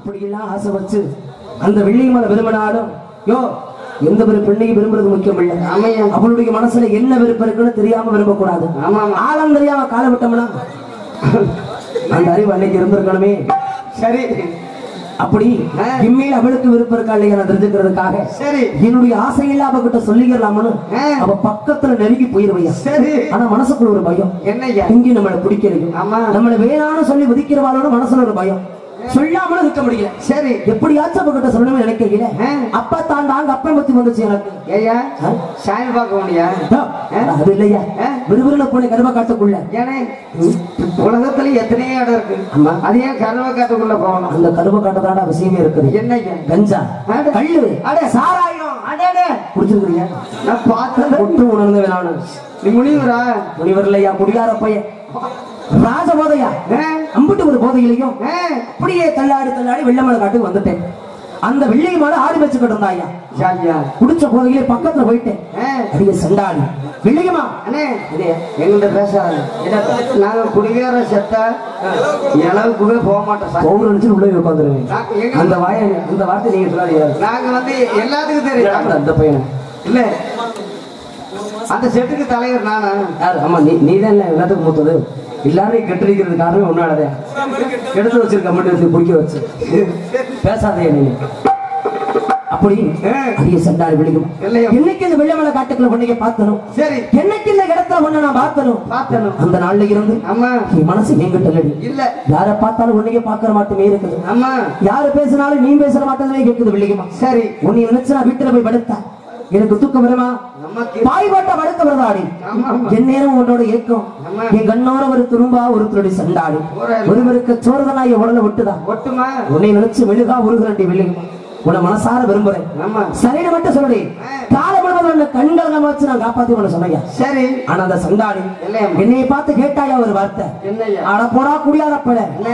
அப்படியெல்லாம் ஆசை வச்சு அந்த வெள்ளி மலை விரும்பினாலும் யோ எந்த ஒரு பெண்ணையும் விரும்புறது முக்கியம் இல்ல ஆமையா. அவளுடைய மனசுல என்ன விருப்பம் இருக்குன்னு தெரியாம விரும்பக்கூடாது ஆமா, ஆமா. ஆழம் தெரியாம காலை விட்டோம்னா அந்த அறிவு அன்னைக்கு இருந்திருக்கணுமே சரி அப்படி ஆ. இம்மையில் அவளுக்கு விருப்பம் இருக்கா இல்லையா நான் தெரிஞ்சுக்கிறதுக்காக சரி என்னுடைய ஆசையில்ல அவகிட்ட சொல்லிக்கலாம்னு ஆ. அவ பக்கத்துல நெருங்கி போயிருவையா சரி ஆனா மனசுக்குள்ள ஒரு பயம் என்னய்யா இங்கே நம்மளை பிடிக்கலையும் ஆமா. நம்மளை வேணாம்னு சொல்லி ஒதுக்கிறவாளோட மனசுல ஒரு பயம் சொல்லாமலும் இருக்க முடியல சரி எப்படியாச்சும் அவகிட்ட சொல்லணும்னு நினைக்கல ஆ. அப்பா தான் தாங்க அப்பா பத்தி வந்துச்சு எனக்கு ஐயா ஆ? சாமி பார்க்க முடியா ஆ, அது இல்லையா ஆ. விறுவிறுல போன கருவ காட்டுக்குள்ள ஏனே உலகத்துல எத்தனையோ இடம் இருக்கு ஆமா. அது ஏன் கருவ காட்டுக்குள்ள போகணும் அந்த கருவ காட்டுதான அவசியமே இருக்குது என்னய்யா கஞ்சா அட. கல்லு அட சாராயம் அடே குடிச்சிருக்கிறீங்க நான் பார்த்தது ஒட்டு உணர்ந்து வேணாம் நீ முனிவரா முனிவர்லையா குடியார பையன் ராஜ போதையா ஆ? அம்பிட்டு ஒரு போதையிலையும் ஆ? அப்படியே தள்ளாடி தள்ளாடி வெள்ளமலை காட்டுக்கு வந்துட்டேன் அந்த வெள்ளை மாடு ஆடி வச்சுக்கிட்டு இருந்தாயா ஐயா குடிச்ச போதையிலே பக்கத்துல போயிட்டேன் ஆ? அடிய சண்டாடி வெள்ளையம்மா அண்ணே எங்கள்கிட்ட பேசாத நாங்க குடிகார செத்தா இளவுக்குவே போக மாட்டோம் சாமி. பவுன் அடிச்சு உள்ள உட்காந்துருவேன் நாங்க எங்க- அந்த வாய அந்த வார்த்தை நீங்க சொல்லாதீங்க நாங்க வந்து எல்லாத்துக்கும் தெரியும் அந்த பையனை இல்ல அந்த செட்டுக்கு தலைவர் நானா யார் ஆமா நீ நீ தான் எல்லாத்துக்கும் மூத்தது எல்லாரையும் கெட்டடிக்கிறது காரணமே உன்னாலதே எடுத்து வச்சிருக்க மட்டும் வச்சு குடிக்க வச்சு பேசாதே நீ அப்படி அடிய சண்டாடி விழிக்கும் இல்லையா? என்னைக்கு இந்த வெள்ளமலை காட்டுக்குள்ள பொண்ணைய பார்த்தனும் சரி என்னைக்கு இந்த இடத்துல ஒண்ணு நான் பார்த்தனும் பார்த்தணும் அந்த நாள்ல இருந்து ஆமா என் மனசு எங்கிட்ட இல்லடி இல்ல யார பார்த்தாலும் உன்னையே பார்க்கற மாட்டமே இருக்குது ஆமா யாரு பேசினாலும் நீ பேசுற மாட்டதே கேக்குது வில்லிகமா சரி உன்னை நினைச்சு நான் வீட்டுல போய் படுத்தா எனக்கு தூக்கம் வருமா நமக்கு பாய் பாட்ட படுக்க வருதாடி ஆமா ஆமா என் நேரம் உன்னோட ஏக்கம் ஆமா. என் கண்ணோர ஒரு துரும்பா ஒருத்தருடைய சண்டாடி ஒரு- ஒருவருக்கு சோறுதனாய உடல விட்டுதான் ஒட்டுமா உன்னை நினைச்சு மெழுகா உருகிறண்டி வில்லிகமா உன்னை மனசார விரும்புறேன் ஆமா சரின்னு மட்டும் சொல்லுடி காலம் முழுவதும் உன்னை கண்கள் நம்ம வச்சு நான் காப்பாத்தி உன்னை சொன்னையா சரி ஆனா அந்த சண்டாடி இல்லையா என்னைய பார்த்து கேட்டாயா ஒரு வார்த்தை என்னய்யா ஆட போடா குடியாத பல என்ன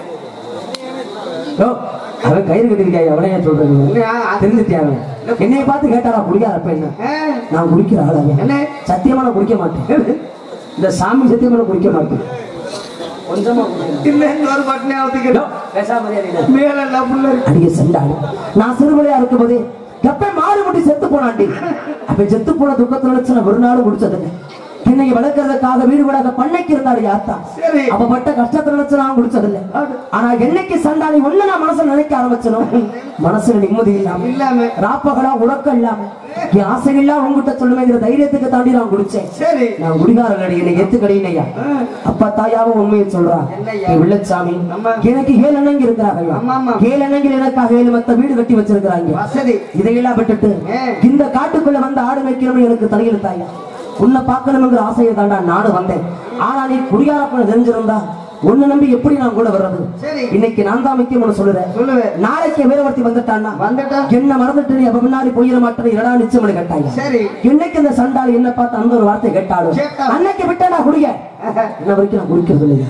அவன் கயிறு கட்டிருக்காய் அவனையா சொல்றது இல்லையா? அது- தெரிஞ்சுட்டியா அவன் என்னைய பார்த்து கேட்டாரா குடியாத என்ன ஆ, நான் குடிக்கிற ஆளாங்க என்ன சத்தியமா நான் குடிக்க மாட்டேன் இந்த சாமி சத்தியமா நான் குடிக்க மாட்டேன் கொஞ்சமா குடிக்கிறேன். இல்ல இன்னொரு பட்டினி யோ, ஆகுதுக்கு பேசாம இருங்க. மேல எல்லாம் புள்ள இருக்கு அடிய சென்றாடு நான் சிறுமலையா இருக்கும்போதே எப்ப மாடு முட்டி செத்து போனாண்டி அப்ப செத்து போன துக்கத்துல நினைச்சு நான் ஒரு நாள் குடிச்சதுங்க இன்னைக்கு வளர்க்கறதுக்காக வீடு விடாத பண்ணைக்கு இருந்தாரு யாத்தா சரி அவ பட்ட கஷ்டத்தை நினைச்சு நான் குடிச்சதில்லை ஆனா என்னைக்கு சண்டாளி ஒண்ணு நான் மனசுல நினைக்க ஆரம்பிச்சனும் மனசுல நிம்மதி இல்லாம இல்லாம ராப்பகலா உறக்கம் இல்லாம என் ஆசைகள்லாம் உங்ககிட்ட சொல்லுவேங்கிற தைரியத்துக்கு தாண்டி நான் குடிச்சேன் சரி நான் குடிகாரன் அடி என்னை எத்து கடையினையா ஆ, அப்பா தாயாவும் உண்மையை சொல்றா என்னய்யா? நீ வெள்ளச்சாமி ஆமா. எனக்கு ஏழு அண்ணங்க இருக்கிறாங்க ஆமா, ஆமா. ஏழு அண்ணங்கள் எனக்காக ஏழு மத்த வீடு கட்டி வச்சிருக்கிறாங்க வசதி இதையெல்லாம் விட்டுட்டு ஏ. இந்த காட்டுக்குள்ள வந்து ஆடு வைக்கணும்னு எனக்கு தலையில் தாயா உன்னை பார்க்கணுங்கிற ஆசையை தாண்டா நாடு வந்தேன் ஆனா நீ குடியாரப்பன தெரிஞ்சிருந்தா உன்னை நம்பி எப்படி நான் கூட வர்றது சரி இன்னைக்கு நான் தான் முக்கியம் சொல்லுறேன் சொல்லுவேன் நாளைக்கு வேறொருத்தி வந்துட்டான்னா வந்துட்டா என்ன மறந்துட்டு நீ அவ முன்னாடி போயிட மாட்டேன் இரடா நிச்சயம் பண்ணி கேட்டாங்க சரி என்னைக்கு இந்த சண்டாளி என்ன பார்த்து அந்த ஒரு வார்த்தை கேட்டாலும் கேட்டா. அன்னைக்கு விட்டா நான் குடிக்க என்ன வரைக்கும் நான் குடிக்கிறது இல்லையா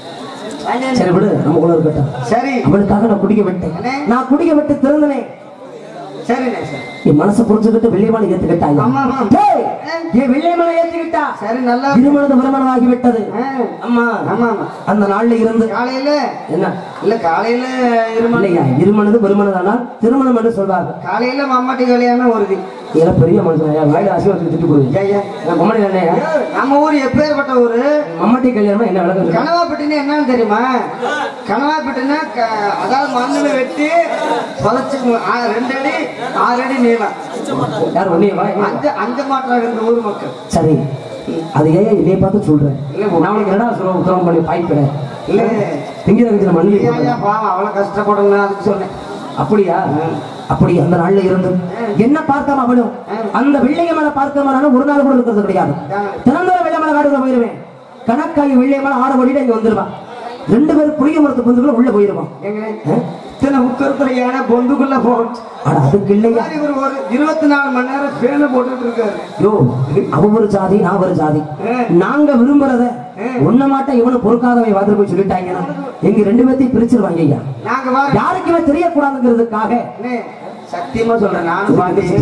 சரி விடு நமக்குள்ள இருக்கட்டும் சரி அவளுக்காக நான் குடிக்க விட்டேன் அண்ணே. நான் குடிக்க விட்டு திருந்தனேன் சரிண்ணே சரி என் மனசை புரிஞ்சுக்கிட்டு வெள்ளியமான ஏத்துக்கிட்டாங்க ஆமா, ஆமா. டேய், என் வெள்ளியமான ஏத்துக்கிட்டா சரி நல்லா திருமணது வருமானமாகி விட்டது ஆ, அம்மா ஆமா ஆமா அந்த நாள்ல இருந்து காலையில என்ன இல்ல காலையில இருமணி இல்லையா இருமனது வருமானதானால் திருமணம் என்று சொல்வாங்க காலையில மம்மாட்டி கல்யாணம் வருது இதெல்லாம் பெரிய மனுஷன் வாயில ஆசீர்வாதத்துக்கு திட்டு போடுங்க ஐயா மம்மடி என்னையா நம்ம ஊர் எப்பேற்பட்ட ஊரு மம்மட்டி கல்யாணம் என்ன விளக்கம் சொல்லு? கனவாப்பட்டினா என்னன்னு தெரியுமா கனவாப்பட்டினா க- அதாவது மண்ணுல வெட்டி புதைச்சு ஆ- ரெண்டு அடி ஆறு அடி நீளம் யார் ஒன்னே வா அஞ்சு அஞ்சு மாட்டாங்க இந்த ஊர் மக்கள் சரி அது ஏன் என்னைய பார்த்து சொல்றேன் இல்ல, நான் உனக்கு என்னடா சொல்ல உத்தரவு பண்ணி பாய்க்கிறேன் இல்ல திங்கிற கட்சியில மண்ணி ஐயா, ஐயா, பாவம் அவ்வளவு கஷ்டப்படணும் அதுக்கு சொன்னேன் அப்படியா அப்படி அந்த நாள்ல இருந்து என்ன பார்க்காம அவளும் அந்த வெள்ளைய மேல பார்க்காம நானும் ஒரு நாள் கூட இருக்கிறது கிடையாது திறந்தோர வெள்ளை மலை காடுக்குள்ள போயிருவேன் கணக்காகி வெள்ளை மேல ஆறு ஓடிட்டு இங்க வந்துருவான் ரெண்டு பேரும் புளிய மரத்து பொந்துக்குள்ள உள்ள போயிருவான் எங்க இத்தனை உக்கரத்துல ஏன்னா பொந்துக்குள்ள போகும் ஆனா அதுக்கு இல்லையா இவர் ஒரு இருபத்தி நாலு மணி நேரம் பேனை போட்டுட்டு இருக்காரு யோ அவ ஒரு ஜாதி நான் ஒரு ஜாதி நாங்க விரும்புறத ஒன்ன மாட்ட இவனு பொறுக்காதவை வாதில் போய் சொல்லிட்டாங்கன்னா எங்க ரெண்டு பேர்த்தையும் பிரிச்சிருவாங்க ஐயா நாங்க வர யாருக்குமே தெரியக்கூடாதுங்கிறதுக்காக அண்ணே, சத்தியமா சொல்றேன் நானும் வாங்க பாதி சரியா?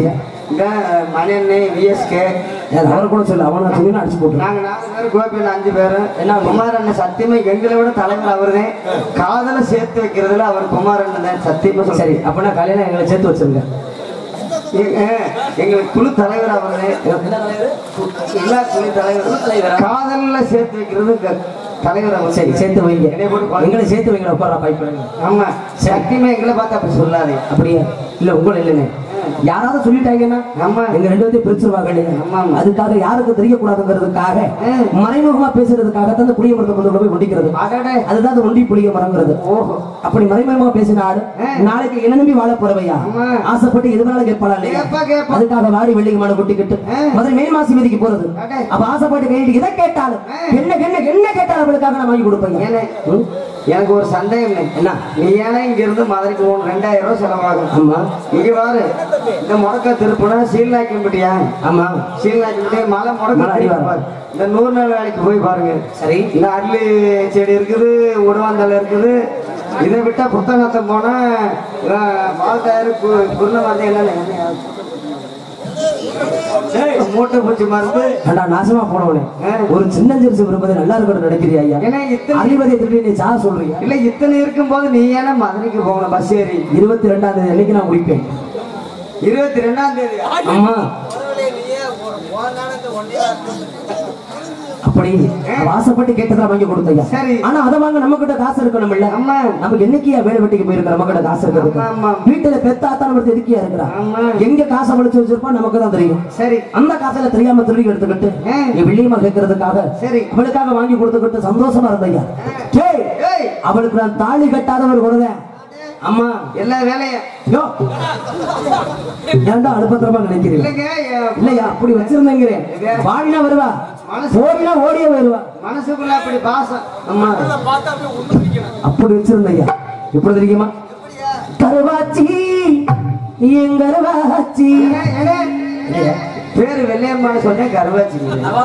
இந்த மணியண்ணே விஎஸ்கே ஏன் அவரை கூட சொல்லு அவனை சொல்லி அடிச்சு போட்டு நாங்க நாலு பேர் கோபியில் அஞ்சு பேர் என்ன குமாரண்ணன் சத்தியமா எங்களை விட தலைவர் அவர்தான் காதல சேர்த்து வைக்கிறதுல அவர் குமாரண்ணன் தான் சத்தியமா சொல்றேன் சரி அப்பனா காலையில எங்களை சேர்த்து வச்சிருங்க எங்களுக்கு குழு தலைவர் அவர்தான் எல்லா குழு தலைவர் காதல்ல சேர்த்து வைக்கிறது க- தலைவர் அவர் சரி சேர்த்து வைங்க என்னைய போட்டு பாருங்க. எங்களை சேர்த்து வைங்க உட்கார பைப் பண்ணுங்க ஆமா சத்தியமா எங்களை பார்த்து அப்படி சொல்லாதே அப்படியே இல்ல உங்களை இல்லைங்க யாராவது சொல்லிட்டாங்கன்னா ஆமா எங்க ரெண்டு பேர்த்தையும் பிரிச்சிருவாங்க இல்லையா ஆமா, ஆமா. அதுக்காக யாருக்கு தெரியக்கூடாதுங்கிறதுக்காக ம். மறைமுகமா பேசுறதுக்காக தான் இந்த புளிய மரத்தை கொண்டு போய் ஒண்டிக்கிறது அடடே அதுதான் அது ஒண்டி புளிய மரங்கிறது ஓஹோ அப்படி மறைமுகமா பேசின ஆளு ம். நாளைக்கு என்ன நம்பி வாழ போறவையா ஆமா. ஆசைப்பட்டு எதுனாலும் கேட்பாளா இல்லையா கேப்பா கேப்பா அதுக்காக வாடி வெள்ளிக்கு மன கொட்டிக்கிட்டு ம். மதுரை மேல் மாசி வீதிக்கு போறது அடே. அப்ப ஆசைப்பட்டு கையிட்டு எதை கேட்டாலும் ம். என்ன என்ன என்ன கேட்டாலும் அவளுக்காக நான் வாங்கி கொடுப்பேன் ஏனே? ம்? எனக்கு ஒரு சந்தேகம் என்ன? நீ ஏன்னா இங்க இருந்து மதுரைக்கு போகணும் ரெண்டாயிரம் ரூபாய் செலவாகும் ஆமா இங்க பாரு இந்த முடக்க திருப்புனா சீல்நாய்க்கும்பட்டியா ஆமா சீல்நாய்க்கும்பட்டியா மலை முடக்க மலை அடி திருப்பு பாரு. இந்த நூறு நாள் வேலைக்கு போய் பாருங்க சரி இந்த அருளி செடி இருக்குது உடவாந்தலை இருக்குது இதை விட்டா புத்தகத்தை போனா வாழ்த்தாயிரு குருணை வந்து என்னன்னு மூட்டை பூச்சி மருந்து ஏண்டா நாசமா போனவனே ஆ. ஒரு சின்ன சிறுசு விரும்பது நல்லா இருக்கணும் நினைக்கிறியா ஐயா ஏன்னா இத்தனை அதிபதியை திருடி நீ சா சொல்றியா இல்ல இத்தனை இருக்கும்போது நீ ஏன்னா மதுரைக்கு போகணும் பஸ் ஏறி இருபத்தி ரெண்டாம் தேதி அன்னைக்கு நான் முடிப்பேன் இருபத்தி ரெண்டாம் தேதி அம்மா அப்படி அவ ஆசைப்பட்டு கேட்டதா வாங்கி கொடுத்தையா சரி. ஆனா அதை வாங்க நம்ம கிட்ட காசு இருக்கணும் இல்ல ஆமா நமக்கு என்னைக்கியா வேலை வெட்டிக்கு போயிருக்க நம்ம கிட்ட காசு இருக்கிறது ஆமா, ஆமா. வீட்டுல பெத்தாத்தான் நம்ம எதுக்கியா இருக்கிறா ஆமா எங்க காசை வலிச்சு வச்சிருப்போம் நமக்கு தான் தெரியும் சரி அந்த காசுல தெரியாம திருடி எடுத்துக்கிட்டு ஆ. நீ வெள்ளியமா கேட்கறதுக்காக சரி அவளுக்காக வாங்கி கொடுத்துக்கிட்டு சந்தோஷமா இருந்தையா டேய் ஏய் அவளுக்கு நான் தாலி கட்டாத ஒரு குழந்தை அம்மா எல்லா வேலையும் யோ ஏன்டா அனுபத்திரமா நினைக்கிறீங்க இல்லைங்க என் இல்லையா அப்படி வச்சிருந்தேங்கிறேன் வாடினா வருவா மனசு ஓடினா ஓடியே வருவா மனசுக்குள்ள அப்படி பாசம் அம்மா அப்படி வச்சிருந்தையா எப்படி தெரியுமா கருவாச்சி என் கருவாச்சி ஏங்க, ஏங்க, பேரு வெள்ளையம்மான்னு சொன்னேன் கருவாச்சி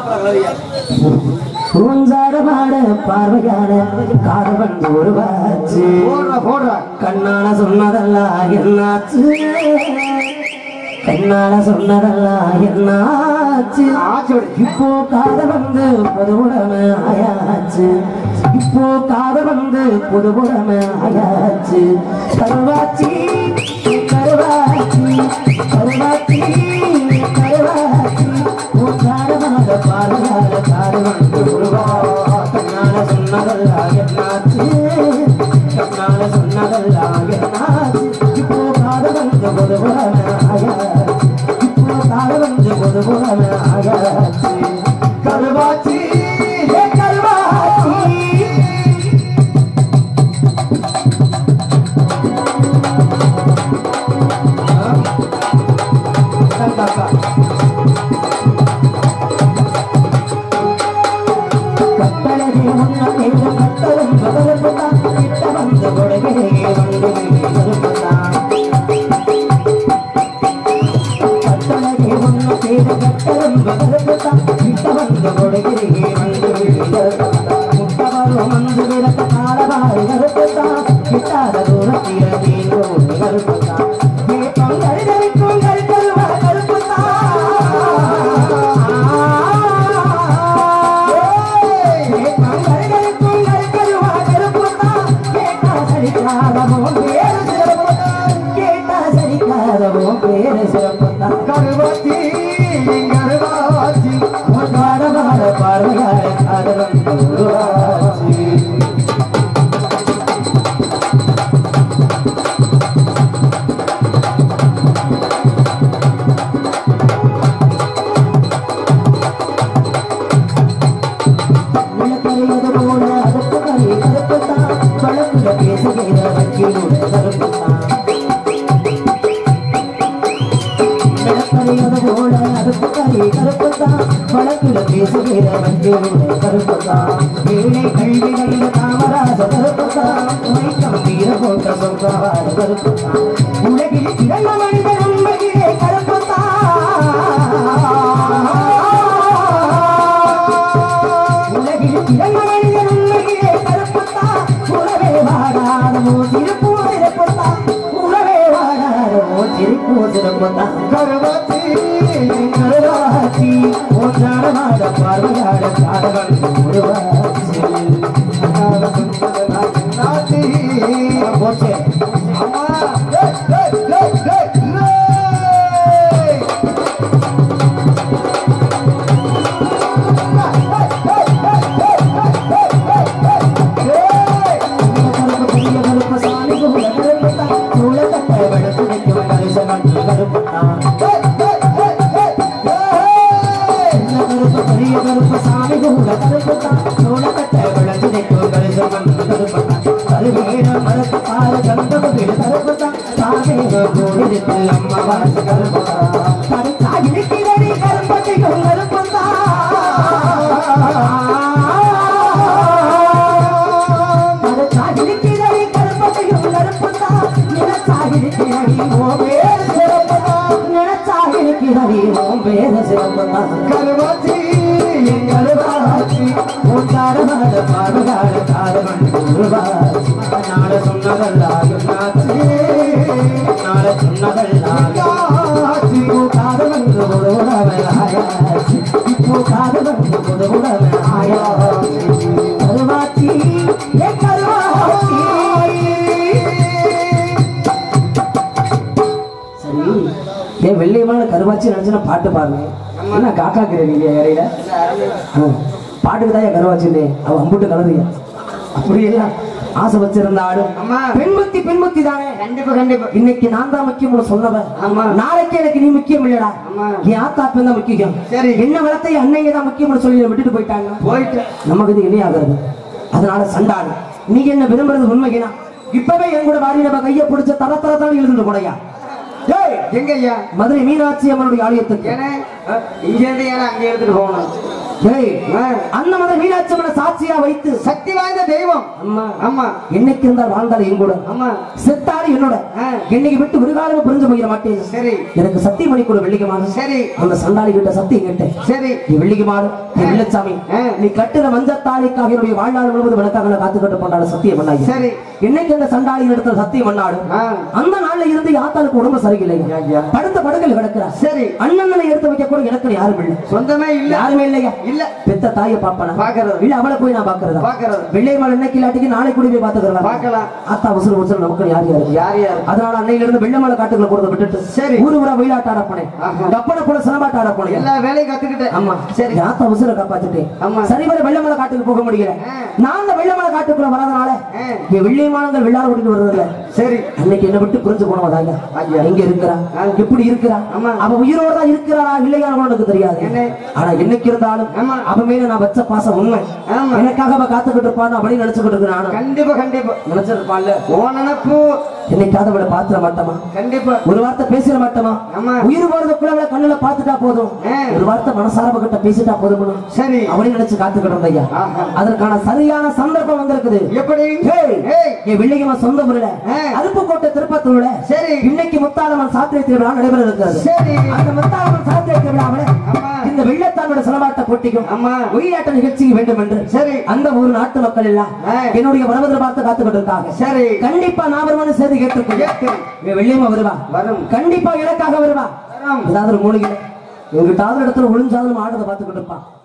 பூஞ்சாட மாட பார்வையான காதவன் ஒருவாச்சு போடுறா போடுறா கண்ணால சொன்னதெல்லாம் என்னாச்சு கண்ணால சொன்னதெல்லாம் என்னாச்சு ஆச்சோடி இப்போ காத வந்து புதுவுடமை ஆயாச்சு இப்போ காத வந்து புதுவுடமை ஆயாச்சு கருவாச்சி கருவாச்சி கருவாச்சி கருவாச்சி உன் காரமாக பார்வையால காது வந்து உருவா கண்ணால சொன்னதெல்லாம் என்னாச்சு கண்ணால சொன்னதெல்லாம் என்னாச்சு இப்போ காத வந்து புதுவுடமை ஆயாச்சு இப்போ காத வந்து புதுவுடமை ஆயாச்சு கருவாச்சி ஏ கருவாச்சி கட்டழகி முன்ன தேட கட்டளும் பகவத்தான் கிட்ட வந்த கொடகே வந்து கருப்பதான் கட்டழகி முன்ன தேட கட்டளும் பகவத்தான் கிட்ட வந்த கொடகே வந்து கருப்பதான் முட்டவரும் வந்து விளக்க காலவாரி கருப்பதான் கிட்டாத தூரத்தில தீங்கோடு கருப்பதான் வேப்பம் கருதவிக்கும் கருக்கருவா கருவாச்சி கருவாச்சி பார்வையாளர் காதலன் உருவாச்சி விளக்கறியது போல அடுத்த கரை கருப்புத்தான் வழக்குல பேசுகிற வக்கீலோட கருப்புத்தான் விளக்கறியது போல அடுத்த கரை கருப்புத்தான் வழக்குல பேசுகிற வக்கீலோட கருப்புத்தான் ஏழை கல்விகளில் காமராஜ கருப்புத்தான் உழைக்கம் வீர போட்ட சொல்றார கருப்புத்தான் உலகில் இறந்த மனிதன் உண்மையிலே கருப்புத்தான் உலகில் பிறந்த மனிதன் உண்மையிலே கருப்புத்தான் உறவே வாடாதமோ திருப்பூர் இருப்பத்தான் உறவே வாடாதமோ திருப்பூர் சிறப்புதான் கருவாச்சி கருவாச்சி ஒன்றாட பார்வையாட காதவன் ஒருவாச்சி நாச்சி போச்சே அம்மா டேய், டேய், டேய், டேய், டேய். கருப்பு பெரிய கருப்பு சாமி குல கருப்புதான் சூழக்கட்டை வெளுத்து நிற்கும் கரிசனம் கருப்புதான் சின்ன கருப்பு பெரிய கருப்பு சாமி கூட கருப்புத்தான் சோழக்கட்டை விளக்கு நிற்கும் கரிசனம் கருப்புத்தான் கருவீர மரத்து பாரு கந்தகுதில் கருப்புத்தான் சாமி கூடிருக்கு அம்மா வாசு கருப்புத்தான் கருத்தா இருக்கிறடி கருப்பட்டிக்கும் கருப்புத்தான் கருத்தா இருக்கிறடி கருப்பட்டிக்கும் கருப்புத்தான் நினைச்சா இருக்கிறடி ஓ பேரு சிறப்புத்தான் நினைச்சா இருக்கிறடி ஓ பேரு சிறப்புத்தான் கருவாச்சி கருவாச்சி உண்டாரமான பாடுகாட காரவன் உருவாச்சி நாட சொன்னதெல்லாம் என்னாச்சு நாட சொன்னதெல்லாம் இப்போ காதவன் உடவுடவன் ஆயாச்சு இப்போ காதவன் உடவுடவன் ஆயாச்சு கருவாச்சி ஏ கருவாச்சி சரி ஏன் வெள்ளையமான கருவாச்சி நினைச்சுன்னா பாட்டு பாருங்க என்ன காக்கா கிரவி இல்லையா இடையில ஆ, பாட்டுக்கு தான் கருவாச்சின்னு அவ அம்புட்டு கலருங்க அப்படி எல்லாம் ஆசை வச்சிருந்த ஆடு அம்மா. பெண்புத்தி பெண்புத்தி தானே கண்டிப்பா கண்டிப்பா இன்னைக்கு நான் தான் முக்கியம் சொன்னவன் ஆமா. நாளைக்கு எனக்கு நீ முக்கியம் இல்லடா ஆமா. என் ஆத்தா அப்பன் தான் முக்கியம் சரி. என்ன வளர்த்த அன்னைங்க தான் முக்கியம்னு சொல்லி என்னை விட்டுட்டு போயிட்டாங்க போயிட்டு நமக்கு இது இணையாகிறது அதனால சண்டாடு நீ என்ன விரும்புறது உண்மைக்குனா இப்பவே என் கூட வாரி நம்ம கையை பிடிச்ச தர தர தர எழுந்துட்டு போடையா ஏய் எங்க ஐயா மதுரை மீனாட்சி அம்மனுடைய ஆலயத்துக்கு ஏனே இங்க இருந்து ஏன்னா அங்க எடுத்துட்டு போகணும் ஏய், ஆ, அந்த மதுரை மீனாட்சி அம்மனை சாட்சியா வைத்து சக்தி வாய்ந்த தெய்வம் அம்மா ஆமா என்னைக்கு இருந்தால் வாழ்ந்தாலும் என் கூட ஆமா செத்தாலும் என்னோட ஆ. என்னைக்கு விட்டு ஒரு காலமும் புரிஞ்சு போயிட மாட்டேன் சரி எனக்கு சத்திய மணி கூட வெள்ளிக்குமாறு சரி அந்த சண்டாளி கிட்ட சத்தியம் கேட்டேன் சரி நீ வெள்ளிக்குமாறு நீ வெள்ளச்சாமி ஆ. நீ கட்டுற மஞ்சத்தாளிக்காக என்னுடைய வாழ்நாள் முழுவதும் எனக்காக நான் காத்து கட்டு பண்ணாட சத்தியம் பண்ணாங்க சரி என்னைக்கு அந்த சண்டாளி இடத்துல சத்தியம் பண்ணாடு ஆ, அந்த நாள்ல இருந்து யாத்தாளுக்கு உடம்பு சரியில்லைங்க ஐயா. படுத்த படுக்கையில் கிடக்குறா சரி அண்ணனை எடுத்து வைக்க கூட எனக்கு யாரும் இல்லை சொந்தமே இல்ல யாருமே இல்லையா இல்ல பெத்த தாயை பாப்பனா பாக்குறது. இல்ல அவளை போய் நான் பாக்குறதா பாக்குறது. வெள்ளை மலை இன்னைக்கு இல்லாட்டிக்கு நாளை கூட போய் பாத்துக்கிறதா பார்க்கலாம். ஆத்தா உசுறு உசுறு நமக்கு யார் யாரு யார் யார் அதனால அன்னையில இருந்து வெள்ளை மலை காட்டுக்குள்ள போறத விட்டுட்டு சரி. ஊரு ஊரா வெயிலாட்டாட போனேன் ஆஹா. கப்பனை கூட சிலம்பாட்டாட போனேன் எல்லா வேலையும் கத்துக்கிட்டேன் ஆமா சரி என் ஆத்தா உசுரை காப்பாத்திட்டேன் ஆமா. சரி வர வெள்ளமலை காட்டுக்கு போக முடியல ஆ. நான் அந்த வெள்ளமலை காட்டுக்குள்ள வராதனால ஆ. என் வெள்ளியமானங்கள் வெள்ளாட ஓட்டிட்டு வர்றதில்ல சரி அன்னைக்கு என்ன விட்டு புரிஞ்சு போனவதாங்க ஐயா. எங்க இருக்கிறா ஆ. எப்படி இருக்கிறா ஆமா. அவ உயிரோட தான் இருக்கிறாரா இல்லையா எனக்கு தெரியாது என்ன? ஆனா என்னைக்கு இருந்தாலும் ஆமா. அவ மேல நான் வச்ச பாசம் உண்மை ஆமா. எனக்காக அவ காத்துக்கிட்டு இருப்பான்னு அப்படி நினைச்சுக்கிட்டு இருக்கு நானும் கண்டிப்பா கண்டிப்பா நினைச்சிருப்பான்ல ஓ நினப்பு என்னைக்காவது அவளை பாத்துற மாட்டோமா கண்டிப்பா ஒரு வார்த்தை பேசிட மாட்டோமா ஆமா. உயிர் போறதுக்குள்ள அவளை கண்ணுல பாத்துட்டா போதும் ஆ. ஒரு வார்த்தை மனசாரவ கிட்ட பேசிட்டா போதும் சரி அவளையும் நினைச்சு காத்துக்கிட்டு இருந்தையா ஆஹா. அதற்கான சரியான சந்தர்ப்பம் வந்திருக்குது எப்படி ஏய், ஏய் என் வெள்ளியம்மா சொந்த ஊர்ல ஆ. அருப்புக்கோட்டை திருப்பத்தூர்ல சரி இன்னைக்கு முத்தாலம்மன் சாத்திரை திருவிழா நடைபெற இருக்கிறது சரி அந்த முத்தாலம்மன் சாத்திரை திருவிழாவில ஆமா இந்த வெள்ளத்தானோட சிலம்பாட்ட போட்டிக்கும் ஆமா ஒயிலாட்ட நிகழ்ச்சிக்கு வேண்டும் என்று சரி அந்த ஊர் நாட்டு மக்கள் எல்லாம் ஆ. என்னுடைய வரவதில் பார்த்து காத்துக்கிட்டு இருக்காங்க சரி கண்டிப்பா நான் வருவான்னு செய்தி கேட்டிருக்கேன் கேட்கும். இவன் வெள்ளியம்மா வருவா வரும் கண்டிப்பா எனக்காக வருவா வரும் ஏதாவது ஒரு மூலிகை எங்கிட்டாவது இடத்துல ஒளிஞ்சாலும் ஆடுறதை பார்த்துக்கிட்டு இருப்பான்